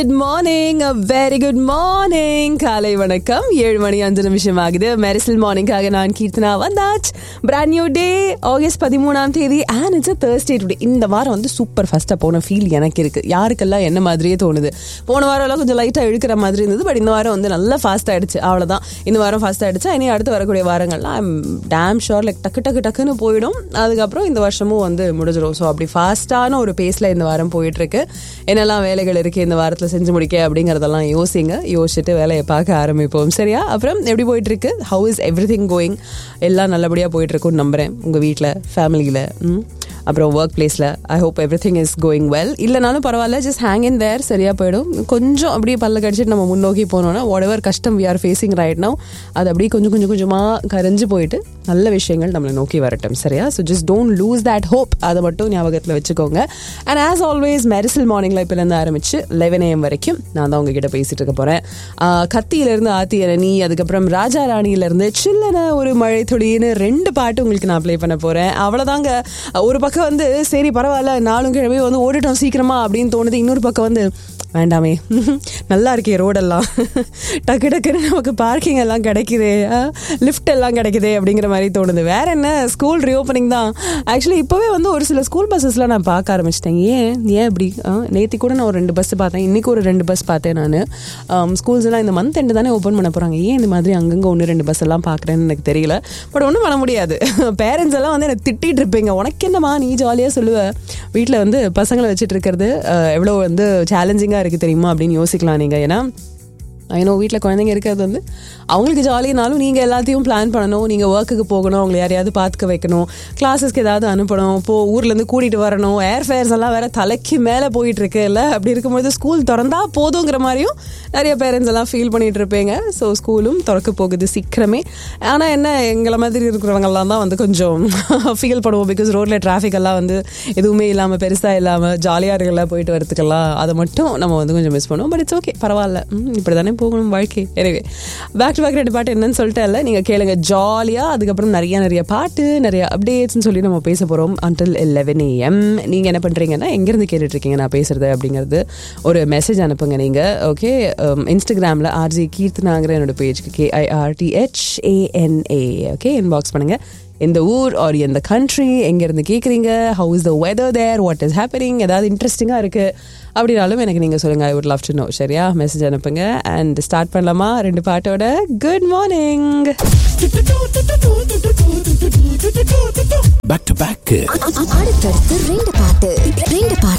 good morning very good morning காலை வணக்கம் ஏழு மணி அஞ்சு நிமிஷம் ஆகுது மெரிசல் மார்னிங்காக நான் கீர்த்தனா வந்தாச் பிராண்ட் நியூ டே ஆகஸ்ட் பதிமூணாம் தேதி அண்ட் இட்ஸ் தேர்ஸ்டே டுடே இந்த வாரம் வந்து சூப்பர் ஃபஸ்ட்டாக போன ஃபீல் எனக்கு இருக்கு யாருக்கெல்லாம் என்ன மாதிரியே தோணுது போன வாரம் எல்லாம் கொஞ்சம் லைட்டாக இழுக்கிற மாதிரி இருந்தது பட் இந்த வாரம் வந்து நல்லா ஃபாஸ்ட் ஆயிடுச்சு அவ்வளோதான் இந்த வாரம் ஃபாஸ்ட் ஆயிடுச்சு இனி அடுத்து வரக்கூடிய வாரங்கள்லாம் ஐம் டேம் ஷோர் லைக் டக்கு டக்கு டக்குன்னு போயிடும் அதுக்கப்புறம் இந்த வருஷமும் வந்து முடிஞ்சிடும் ஸோ அப்படி ஃபாஸ்ட்டான ஒரு பேஸில் இந்த வாரம் போயிட்டு இருக்கு என்னெல்லாம் வேலைகள் இருக்கு இந்த வாரத்தில் செஞ்சு முடிக்க அப்படிங்கறதெல்லாம் யோசிங்க யோசிச்சுட்டு வேலையை பார்க்க ஆரம்பிப்போம் சரியா அப்புறம் எப்படி போயிட்டு இருக்கு how is everything going எல்லாம் நல்லபடியாக போயிட்டு இருக்கும்னு நம்புறேன் உங்க வீட்டில் ஃபேமிலியில் அப்புறம் ஒர்க் பிளேஸில் I hope everything is going well இல்லைனாலும் பரவாயில்ல ஜஸ்ட் ஹேங் இன் தேர் சரியாக போயிடும் கொஞ்சம் அப்படியே பல்ல கடிச்சிட்டு நம்ம முன்னோக்கி போனோம்னா வாட் எவர் கஷ்டம் we are facing right no அது அப்படியே கொஞ்சம் கொஞ்சம் கொஞ்சமாக கரைஞ்சு போயிட்டு நல்ல விஷயங்கள் நம்மளை நோக்கி வரட்டும் சரியா so just don't lose that hope அதை மட்டும் ஞாபகத்தில் வச்சுக்கோங்க அண்ட் ஆஸ் ஆல்வேஸ் மெரிசல் மார்னிங்கில் இப்போலேருந்து ஆரம்பிச்சு லெவன் ஏஎம் வரைக்கும் நான் தான் உங்ககிட்ட பேசிட்டு இருக்க போகிறேன் கத்தியிலேருந்து ஆத்தியர நீ அதுக்கப்புறம் ராஜா ராணியிலேருந்து சில்லன ஒரு மழை துளின்னு ரெண்டு பாட்டு உங்களுக்கு நான் ப்ளே பண்ண போகிறேன் அவ்வளோதாங்க ஒரு பக்கம் வந்து சரி பரவாயில்ல நாளும் கிழமை வந்து ஓடிட்டோம் சீக்கிரமா அப்படின்னு தோணுது இன்னொரு பக்கம் வந்து வேண்டாமே நல்லா இருக்கே ரோடெல்லாம் டக்கு டக்குன்னு நமக்கு பார்க்கிங் எல்லாம் கிடைக்குதே லிஃப்ட் எல்லாம் கிடைக்குதே அப்படிங்கிற மாதிரி தோணுது வேற என்ன ஸ்கூல் ரீஓப்பனிங் தான் ஆக்சுவலி இப்போவே வந்து ஒரு சில ஸ்கூல் பஸ்ஸஸ்லாம் நான் பார்க்க ஆரம்பிச்சிட்டேன் ஏன் ஏன் இப்படி நேற்று கூட நான் ஒரு ரெண்டு பஸ் பார்த்தேன் இன்னைக்கு ஒரு ரெண்டு பஸ் பார்த்தேன் நான் ஸ்கூல்ஸ் எல்லாம் இந்த மந்த் எண்டு தானே ஓப்பன் பண்ண போகிறாங்க ஏன் இந்த மாதிரி அங்கங்கே ஒன்று ரெண்டு பஸ் எல்லாம் பார்க்குறேன்னு எனக்கு தெரியல பட் ஒன்றும் பண்ண முடியாது பேரண்ட்ஸ் எல்லாம் வந்து எனக்கு திட்டிகிட்டு இருப்பீங்க உனக்கு என்னம்மா நீ ஜாலியாக சொல்லுவ வீட்டில் வந்து பசங்களை வச்சுட்டு இருக்கிறது எவ்வளோ வந்து சேலஞ்சிங்காக இருக்குது தெரியுமா அப்படின்னு யோசிக்கலாம் நீங்கள் ஏன்னா ஏன்னா வீட்டில் குழந்தைங்க இருக்கிறது வந்து அவங்களுக்கு ஜாலினாலும் நீங்கள் எல்லாத்தையும் பிளான் பண்ணணும் நீங்கள் ஒர்க்குக்கு போகணும் அவங்களை யாரையாவது பார்த்துக்க வைக்கணும் கிளாஸஸ்க்கு ஏதாவது அனுப்பணும் இப்போது ஊர்லேருந்து கூட்டிகிட்டு வரணும் ஏர் ஃபேர்ஸ் எல்லாம் வேற தலைக்கு மேலே போயிட்டு இருக்கு இல்லை அப்படி இருக்கும்போது ஸ்கூல் திறந்தா போதுங்கிற மாதிரியும் நிறைய பேரண்ட்ஸ் எல்லாம் ஃபீல் பண்ணிட்டு இருப்பீங்க ஸோ ஸ்கூலும் திறக்க போகுது சீக்கிரமே ஆனால் என்ன எங்களை மாதிரி இருக்கிறவங்கெல்லாம் தான் வந்து கொஞ்சம் ஃபீல் பண்ணுவோம் பிகாஸ் ரோட்டில் டிராஃபிக் எல்லாம் வந்து எதுவுமே இல்லாமல் பெருசாக இல்லாமல் ஜாலியாக இருக்கல போயிட்டு வரதுக்கெல்லாம் அதை மட்டும் நம்ம வந்து கொஞ்சம் மிஸ் பண்ணுவோம் பட் இட்ஸ் ஓகே பரவாயில்ல இப்படி தானே போகணும் வாழ்க்கை எனவே பேக் டு பேக் ரெண்டு பாட்டு என்னன்னு சொல்லிட்டு இல்லை நீங்கள் கேளுங்க ஜாலியாக அதுக்கப்புறம் நிறைய நிறைய பாட்டு நிறைய அப்டேட்ஸ்னு சொல்லி நம்ம பேச போகிறோம் அன்டில் லெவன் ஏஎம் நீங்கள் என்ன பண்ணுறீங்கன்னா எங்கேருந்து கேட்டுட்ருக்கீங்க நான் பேசுகிறது அப்படிங்கிறது ஒரு மெசேஜ் அனுப்புங்க நீங்கள் ஓகே இன்ஸ்டாகிராமில் ஆர்ஜி கீர்த்தனாங்கிற என்னோட பேஜ்க்கு கேஐஆர்டிஹெச் ஏஎன்ஏ ஓகே இன்பாக்ஸ் பண்ணுங்கள் இந்த ஊர் ஆர் எந்த கண்ட்ரி எங்கேருந்து கேட்குறீங்க how is the weather there what is happening ஏதாவது இன்ட்ரெஸ்டிங்காக இருக்குது அப்படின்னாலும் எனக்கு நீங்கள் சொல்லுங்கள் I would love to know சரியா மெசேஜ் அனுப்புங்க அண்ட் ஸ்டார்ட் பண்ணலாமா ரெண்டு பாட்டோட good morning back to back அடுத்தடுத்து ரெண்டு பாட்டு ரெண்டு பாட்டு